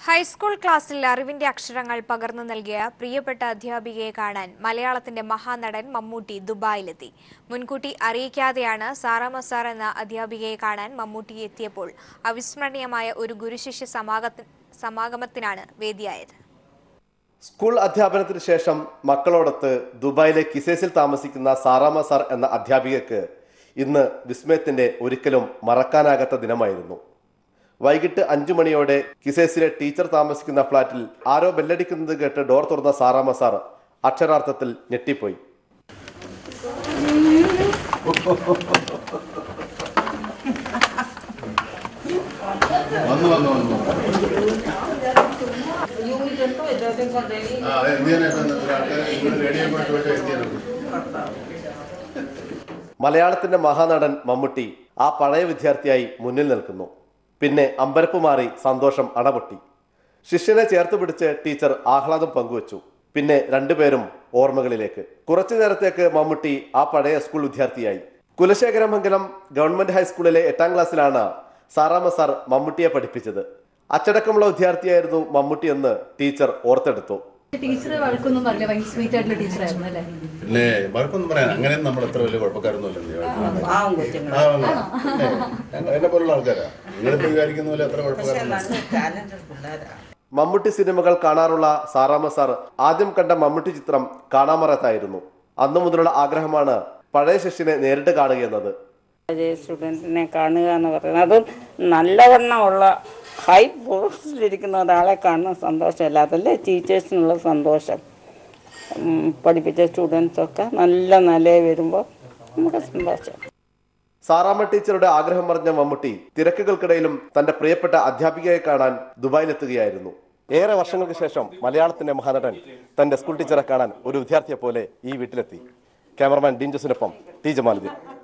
high school ക്ലാസ്സിൽ അറിവിന്റെ അക്ഷരങ്ങൾ പകർന്നു നൽകിയ പ്രിയപ്പെട്ട അധ്യാപികയെ കാണാൻ മലയാളത്തിന്റെ മഹാനടൻ മമ്മൂട്ടി ദുബായിലെത്തി മുൻകൂട്ടി അറിയിക്കാതെയാണ് സാറാമ സാർ എന്ന അധ്യാപികയെ കാണാൻ മമ്മൂട്ടി എത്തിയപ്പോൾ അവിസ്മരണീയമായ ഒരു ഗുരുശിഷ്യ സമാഗത്തി- സമാഗമത്തിനാണ് വേദിയായത് സ്കൂൾ അധ്യാപനത്തിന് ശേഷം മക്കളോടൊത്ത് ദുബായിലെ കിസേസിൽ താമസിക്കുന്ന സാറാമ സാർ എന്ന അധ്യാപികക്ക് ഇന്ന് വിസ്മയത്തിന്റെ ഒരിക്കലും മറക്കാനാകാത്ത ദിനമായിരുന്നു വൈകിട്ട് അഞ്ചു മണിയോടെ കിസേസിലെ ടീച്ചർ താമസിക്കുന്ന ഫ്ളാറ്റിൽ ആരോ ബെല്ലടിക്കുന്നത് കേട്ട് ഡോർ തുറന്ന സാറാമ സാർ അക്ഷരാർത്ഥത്തിൽ ഞെട്ടിപ്പോയി വന്നു വന്നു വന്നു ആ അതെ എന്തിനാ ഇപ്പൊ ഇന്നത്തെ ആൾക്കാര് ഇവിടെ റേഡിയോ പോയിട്ട് പോയിട്ട് എന്തിനാണ് മലയാളത്തിന്റെ മഹാനടൻ മമ്മൂട്ടി ആ പഴയ വിദ്യാർത്ഥിയായി മുന്നിൽ നിൽക്കുന്നു പിന്നെ അമ്പരപ്പ് മാറി സന്തോഷം അണപൊട്ടി ശിഷ്യനെ ചേർത്ത് പിടിച്ച് ടീച്ചർ ആഹ്ലാദം പങ്കുവച്ചു പിന്നെ രണ്ടുപേരും ഓർമ്മകളിലേക്ക് കുറച്ചു നേരത്തേക്ക് മമ്മൂട്ടി ആ പഴയ സ്കൂൾ വിദ്യാർത്ഥിയായി കുലശേഖരമംഗലം ഗവൺമെന്റ് ഹൈസ്കൂളിലെ എട്ടാം ക്ലാസ്സിലാണ് സാറാമ സാർ മമ്മൂട്ടിയെ പഠിപ്പിച്ചത് അച്ചടക്കമുള്ള വിദ്യാർത്ഥിയായിരുന്നു മമ്മൂട്ടി എന്ന് ടീച്ചർ ഓർത്തെടുത്തു ടീച്ചർ വഴക്കൊന്നും പറഞ്ഞില്ല ഭയങ്കര സ്വീറ്റ് ആയിട്ടുള്ള ടീച്ചറായിരുന്നു അല്ലേ പിന്നെ വഴക്കൊന്നും പറയാൻ അങ്ങനെ നമ്മൾ എത്ര വലിയ കുഴപ്പക്കാരൊന്നുമല്ല പാവം കൊച്ചുങ്ങൾ എന്നെ പോലുള്ള ആൾക്കാരാ നിങ്ങളിപ്പോ വിചാരിക്കുന്ന പോലെ എത്ര പക്ഷെ കുഴപ്പക്കാരൊന്നും നല്ല ടാലന്റഡ് പിള്ളേരാ മമ്മൂട്ടി സിനിമകൾ കാണാറുള്ള സാറാമ സാർ ആദ്യം കണ്ട മമ്മൂട്ടി ചിത്രം കാണാമറത്തായിരുന്നു അന്നു മുതലുള്ള ആഗ്രഹമാണ് പഴയ ശിഷ്യനെ നേരിട്ട് കാണുകയെന്നത് പഴയ സ്റ്റുഡൻറ്റിനെ കാണുക എന്ന് പറയുന്നത് അതും നല്ലവണ്ണമുള്ള ഹൈ പോസ്റ്റിലിരിക്കുന്ന ഒരാളെ കാണുന്ന സന്തോഷമല്ല അതല്ലേ ടീച്ചേഴ്സിനുള്ള സന്തോഷം ഉം, പഠിപ്പിച്ച സ്റ്റുഡൻസൊക്കെ നല്ല നിലയിൽ വരുമ്പോൾ നമുക്ക് സന്തോഷം സാറാമ്മ ടീച്ചറുടെ ആഗ്രഹം പറഞ്ഞ മമ്മൂട്ടി തിരക്കുകൾക്കിടയിലും തന്റെ പ്രിയപ്പെട്ട അധ്യാപികയെ കാണാൻ ദുബായിലെത്തുകയായിരുന്നു ഏറെ വർഷങ്ങൾക്ക് ശേഷം മലയാളത്തിന്റെ മഹാനടൻ തന്റെ സ്കൂൾ ടീച്ചറെ കാണാൻ ഒരു വിദ്യാർത്ഥിയെ പോലെ ഈ വീട്ടിലെത്തി ക്യാമറമാൻ ഡീൻ ജോസിനൊപ്പം ടി ജമാലുദ്ദീൻ